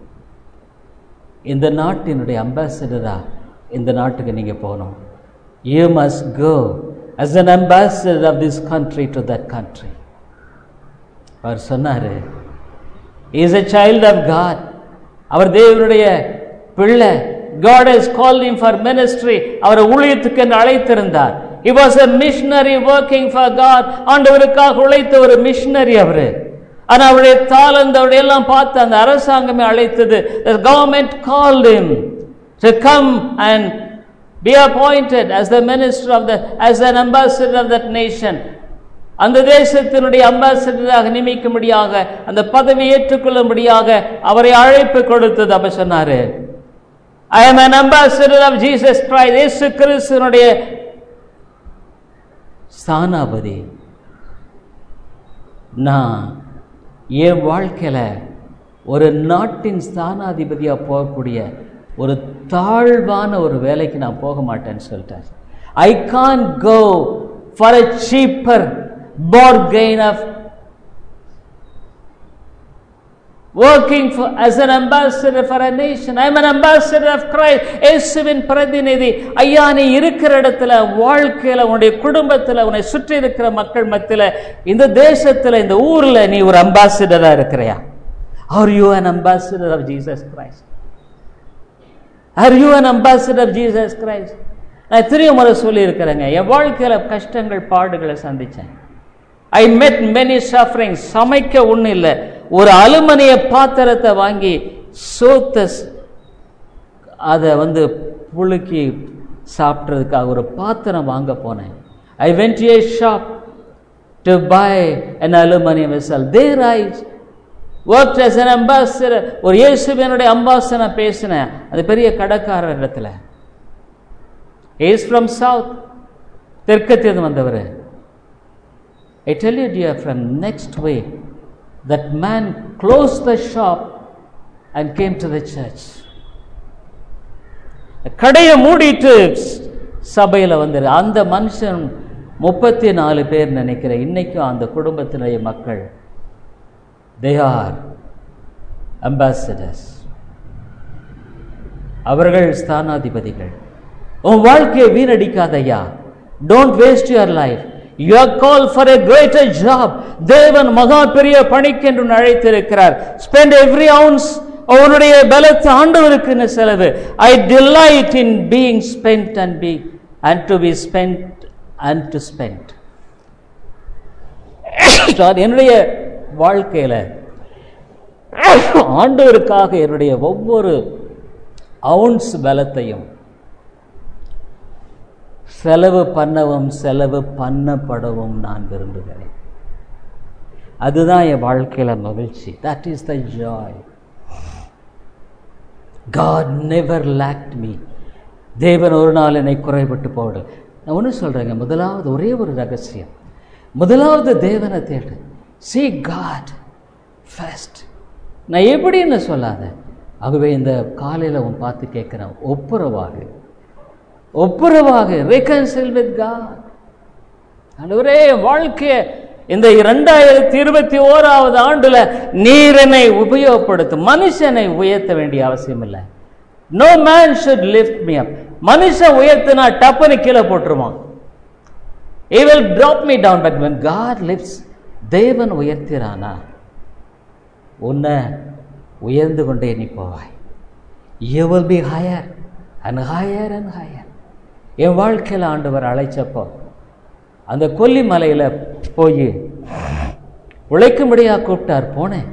இந்த நாட்டினுடைய அம்பாசிடரா இந்த நாட்டுக்கு நீங்க போகணும் you must go as an ambassador of this country to that country அவர் சொன்னாரு is a child of God அவர் தேவனுடைய பிள்ளை God has called him for ministry அவரை ஊழியத்துக்கு என்று அழைத்திருந்தார் he was a missionary working for God ஆண்டவருக்காக உழைத்த ஒரு மிஷனரி அவரு ஆனா அவருடைய தாளந்து அவருடைய எல்லாம் பார்த்து அந்த அரசாங்கமே அழைத்தது the government called him to come and be appointed as the minister of the as an ambassador of that nation அந்த தேசத்தினுடைய அம்பாசிடராக நியமிக்கும்படியாக அந்த பதவி ஏற்றுக்கொள்ளும்படியாக அவரை அழைப்பு கொடுத்தது அப்ப சொன்னாரு ஐ am an ambassador of Jesus Christ இயேசு கிறிஸ்துவனுடைய ஸ்தானாபதி நான் என் வாழ்க்கையில ஒரு நாட்டின் ஸ்தானாதிபதியா போகக்கூடிய ஒரு தாழ்வான ஒரு வேலைக்கு நான் போக மாட்டேன்னு சொல்லிட்டார் I can go for a cheaper bargain of working for as an ambassador for a nation i am an ambassador of christ இயேசுவின் பிரதிநிதி ஐயா நீ இருக்கிற இடத்துல வாழ்க்கையில உன்னுடைய குடும்பத்துல உன்னை சுற்றி இருக்கிற மக்கள் மத்தியில இந்த தேசத்துல இந்த ஊர்ல நீ ஒரு அம்பாசிடரா இருக்கிறியா are you an ambassador of jesus christ are you an ambassador of jesus christ நான் எத்தனையோ முறை சொல்லி இருக்கிறேங்க என் வாழ்க்கையில கஷ்டங்கள் பாடுகளை சந்திச்சேன் ஐ மெட் மெனி சஃபரிங் சமைக்க ஒன்றும் இல்லை ஒரு அலுமினிய பாத்திரத்தை வாங்கி சோத்த அதை வந்து புழுக்கி சாப்பிட்றதுக்காக ஒரு பாத்திரம் வாங்க போனேன் I went a shop to buy an aluminium vessel there I work as an ambassador ஒரு இயேசுவினுடைய அம்பாசனை பேசினேன் அது பெரிய கடைக்காரர் இடத்துல இஸ் ஃப்ரம் சவுத் தெற்கத்திலிருந்து வந்தவர் I tell you, dear friend, next week, that man closed the shop and came to the church. கடையை மூடிட்டு சபையில் வந்தார் அந்த மனுஷன் முப்பத்தி நாலு பேர் நினைக்கிறேன் இன்னைக்கும் அந்த குடும்பத்தினுடைய மக்கள் தே ஆர் அம்பாசிடர்ஸ் அவர்கள் ஸ்தானாதிபதிகள் உன் வாழ்க்கையை வீணடிக்காதையா don't waste your life you are call for a greater job தேவன் மகா பெரிய பணிக்கு என்று உன்னை அழைத்திருக்கிறார் ஸ்பெண்ட் எவ்ரி அவுன்ஸ் அவனுடைய பலத்தை ஆண்டவருக்குன்னு செலவு I delight in being spend and be and to be spend and to spend என்னுடைய வாழ்க்கையில ஆண்டவருக்காக என்னுடைய ஒவ்வொரு அவுன்ஸ் பலத்தையும் செலவு பண்ணவும் செலவு பண்ணப்படவும் நான் விரும்புகிறேன் அதுதான் என் வாழ்க்கையில மகிழ்ச்சி that is the joy God never lacked me தேவன் ஒரு நாள் என்னை குறைபட்டு போடு நான் ஒன்று சொல்கிறேங்க முதலாவது ஒரே ஒரு ரகசியம் முதலாவது தேவனை தேடு சி காட் ஃபர்ஸ்ட் நான் எப்படின்னு சொல்லாத ஆகவே இந்த காலையில் உன் பார்த்து கேட்குறேன் ஒப்புரவாகு ஒப்புரவாக reconcile with God ஆண்டவரே வாழ்க்கைய இந்த இரண்டாயிரத்தி இருபத்தி ஓராவது ஆண்டுல நீர் என்னை உபயோகப்படுத்தும் மனுஷனை உயர்த்த வேண்டிய அவசியம் இல்லை no man should lift me up மனுஷன் உயர்த்தினா டப்புன்னு கீழே போட்டுருவான் he will drop me down but when god lifts தேவன் உயர்த்திறானா உன்னை உயர்ந்து கொண்டே நீ போவாய் you will be higher and higher and higher என் வாழ்க்கையில் ஆண்டவர் அழைச்சப்போ அந்த கொல்லிமலையில் போய் உழைக்கும்படியா கூப்பிட்டார் போனேன்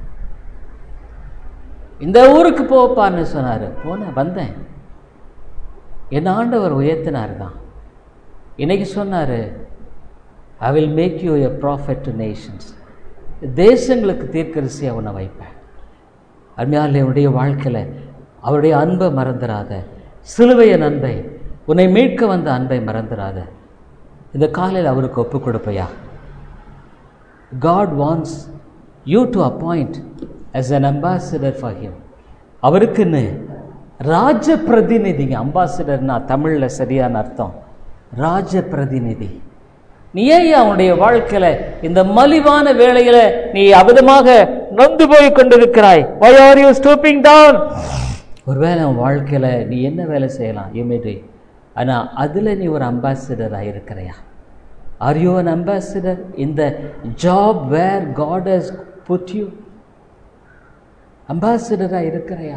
இந்த ஊருக்கு போப்பான்னு சொன்னார் போனேன் வந்தேன் என் ஆண்டவர் உயர்த்தினார் தான் இன்னைக்கு சொன்னார் I will make you a prophet to nations தேசங்களுக்கு தீர்க்கரிசியாக உன்னை வைப்பேன் அருமையால் என்னுடைய வாழ்க்கையில் அவருடைய அன்பை மறந்துடாத சிலுவையின் அன்பை உன்னை மீட்க வந்த அன்பை மறந்துடாத இந்த காலையில் அவருக்கு ஒப்பு கொடுப்பையா God wants you to appoint as an ambassador for him அவருக்குன்னு ராஜ பிரதிநிதிங்க அம்பாசிடர்னா தமிழில் சரியான அர்த்தம் ராஜ பிரதிநிதி நீ ஏன் அவனுடைய வாழ்க்கையில இந்த மலிவான வேளையில நீ அபதமாக நொந்து போய் கொண்டிருக்கிறாய் why are you stooping down ஒருவேளை உன் வாழ்க்கையில நீ என்ன வேலை செய்யலாம் you may do ஆனா அதுல நீ ஒரு அம்பாசிடராக இருக்கிறையா are you an ambassador in the job where God has put you அம்பாசிடராக இருக்கிறையா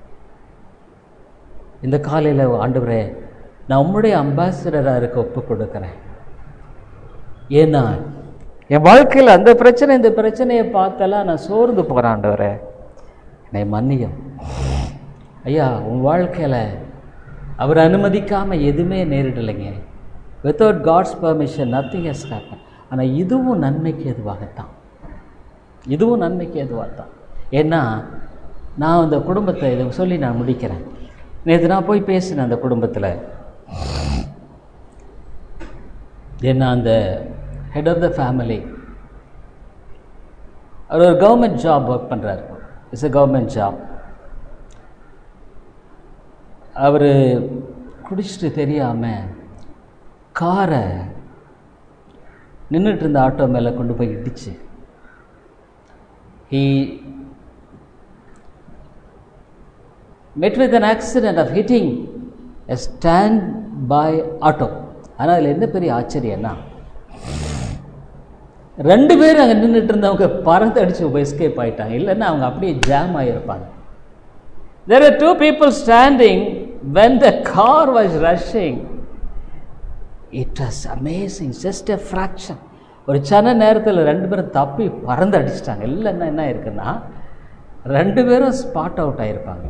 இந்த காலையில் ஆண்டவரே நான் உம்முடைய அம்பாசிடராக இருக்க ஒப்பு கொடுக்குறேன் ஏன்னா என் வாழ்க்கையில் அந்த பிரச்சனை இந்த பிரச்சனையை பார்த்தெல்லாம் நான் சோர்ந்து போகிறேன் ஆண்டவரே என்னை மன்னியும் ஐயா உன் வாழ்க்கையில் அவர் அனுமதிக்காமல் எதுவுமே நேரிடலைங்க without God's permission nothing is happen ஆனால் இதுவும் நன்மைக்கு எதுவாகத்தான் இதுவும் நன்மைக்கு எதுவாகத்தான் ஏன்னா நான் அந்த குடும்பத்தை இதை சொல்லி நான் முடிக்கிறேன் நேற்று நான் போய் பேசினேன் அந்த குடும்பத்தில் ஏன்னா அந்த ஹெட் ஆஃப் த ஃபேமிலி அவர் ஒரு கவர்மெண்ட் ஜாப் ஒர்க் பண்ணுறாரு இட்ஸ் எ கவர்மெண்ட் ஜாப் அவர் குடிச்சிட்டு தெரியாமல் காரை நின்றுட்டு இருந்த ஆட்டோ மேலே கொண்டு போய் இடிச்சு he met with an accident of hitting a stand-by auto ஆனால் அதில் என்ன பெரிய ஆச்சரியம்னா ரெண்டு பேரும் அங்கே நின்றுட்டு இருந்தவங்க பறந்து அடிச்சு எஸ்கேப் ஆயிட்டாங்க இல்லைன்னா அவங்க அப்படியே ஜாம் ஆகியிருப்பாங்க there are two people standing when the car was rushing it was amazing just a fraction ஒரு சின்ன நேரத்தில் ரெண்டு பேரும் தப்பி பறந்து அடிச்சிட்டாங்க இல்லைன்னா என்ன இருக்குன்னா ரெண்டு பேரும் ஸ்பாட் அவுட் ஆகிருப்பாங்க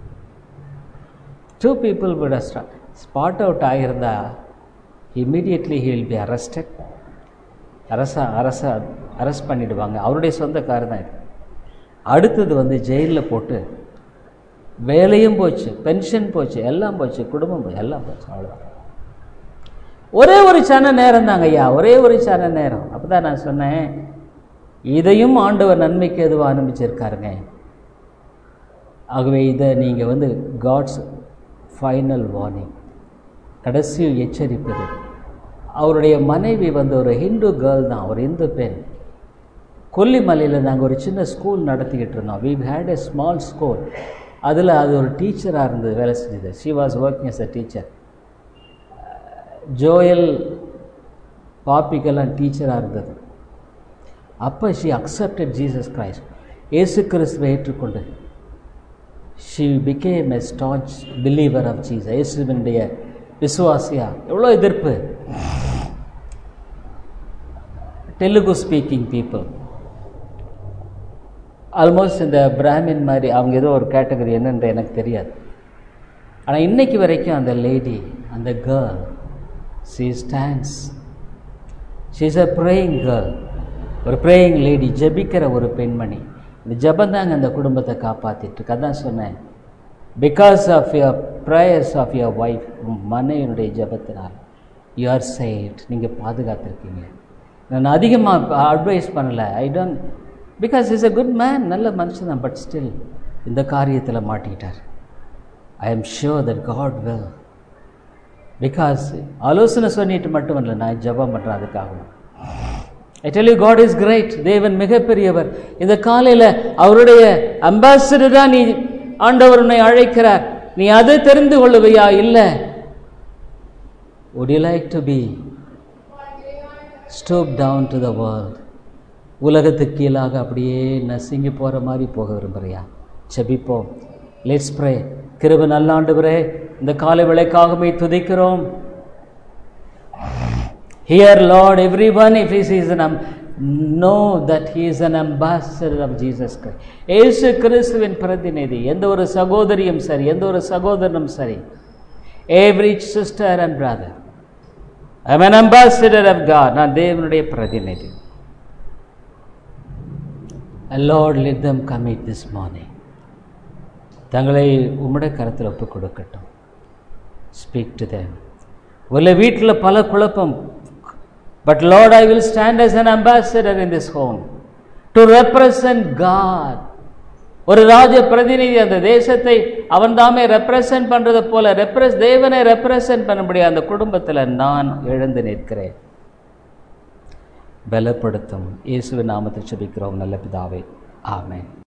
டூ பீப்புள் விட ஸ்பாட் அவுட் ஆகியிருந்தா immediately he will be arrested அரச அரச அரெஸ்ட் பண்ணிடுவாங்க அவருடைய சொந்த கார் தான் இது அடுத்தது வந்து ஜெயிலில் போட்டு வேலையும் போச்சு பென்ஷன் போச்சு எல்லாம் போச்சு குடும்பம் போச்சு எல்லாம் போச்சு அவ்வளோதான் ஒரே ஒரு சன நேரம் தாங்க ஐயா ஒரே ஒரு சன நேரம் அப்போ தான் நான் சொன்னேன் இதையும் ஆண்டவர் நன்மைக்கு எதுவாக அனுப்பிச்சிருக்காருங்க ஆகவே இதை நீங்கள் வந்து காட்ஸ் ஃபைனல் வார்னிங் கடைசி எச்சரிப்பு இது அவருடைய மனைவி வந்து ஒரு ஹிந்து கேர்ள் தான் ஒரு இந்து பெண் கொல்லிமலையில் நாங்கள் ஒரு சின்ன ஸ்கூல் நடத்திக்கிட்டு இருந்தோம் we had a small school அதில் அது ஒரு டீச்சராக இருந்தது வேலை செஞ்சது she was working as a teacher Joel பாப்பிக்கெல்லாம் டீச்சராக இருந்தது அப்போ ஷி அக்செப்டட் ஜீசஸ் கிரைஸ்ட் இயேசு கிறிஸ்துவை ஏற்றுக்கொண்டு she became a staunch believer of Jesus இயேசுவினுடைய விசுவாசியா எவ்வளோ எதிர்ப்பு தெலுங்கு ஸ்பீக்கிங் பீப்புள் ஆல்மோஸ்ட் இந்த பிராமின் மாதிரி அவங்க ஏதோ ஒரு கேட்டகரி என்னன்னு எனக்கு தெரியாது ஆனால் இன்னைக்கு வரைக்கும் அந்த லேடி அந்த girl she stands she is a praying girl ஒரு ப்ரேயிங் லேடி ஜெபிக்கிற ஒரு பெண்மணி இந்த ஜபந்தாங்க அந்த குடும்பத்தை காப்பாற்றிட்டு அதான் சொன்னேன் because of your prayers of your wife மனைவினுடைய ஜபத்தினால் யூ ஆர் சேவ்ட் நீங்கள் பாதுகாத்திருக்கீங்க நான் அதிகமாக அட்வைஸ் பண்ணலை I don't because is a good man நல்ல மனுஷன் தான் பட் ஸ்டில் இந்த காரியத்தில் மாட்டிக்கிட்டார் I am sure that God will because ஆலோசனை சொல்லிட்டு மட்டும் இல்லை நான் ஜபம் பண்ணுறேன் அதுக்காகவும் I tell you God is great தேவன் மிகப்பெரியவர் இந்த காலையில் அவருடைய அம்பாசிடரா நீ ஆண்டவர் உன்னை அழைக்கிறார் நீ அதை தெரிந்து கொள்ளுவையா இல்லை would you like to be stoop down to the world உலகத்துக்கு கீழாக அப்படியே நசுங்கி போகிற மாதிரி போக விரும்புறியா செபிப்போம் லெட்ஸ் ப்ரே கிருப நல்லாண்டுவரே இந்த காலை விளைக்காகவே துதிக்கிறோம் hear Lord every one if is is an know that he is an ambassador of Jesus Christ ஏசு கிறிஸ்துவின் பிரதிநிதி எந்த ஒரு சகோதரியும் சரி எந்த ஒரு சகோதரனும் சரி every sister and brother I an ambassador of God நான் தேவனுடைய பிரதிநிதி Lord let them commit this morning தங்களை உம்முடைய கரத்தில் ஒப்புக் கொடுக்கட்டும் ஸ்பீக் டு தேம் உள்ள வீட்டில் பல குழப்பம் but Lord I will stand as an ambassador in this home to represent God ஒரு ராஜ பிரதிநிதி அந்த தேசத்தை அவன் தாமே ரெப்ரசன்ட் பண்றது போல ரெப்ரஸ் தேவனை ரெப்ரசன்ட் பண்ணபடி அந்த குடும்பத்தில் நான் எழுந்து நிற்கிறேன் பலப்படுத்தும் இயேசுவின் நாமத்தை செபிக்கிறோம் நல்ல பிதாவே ஆமென்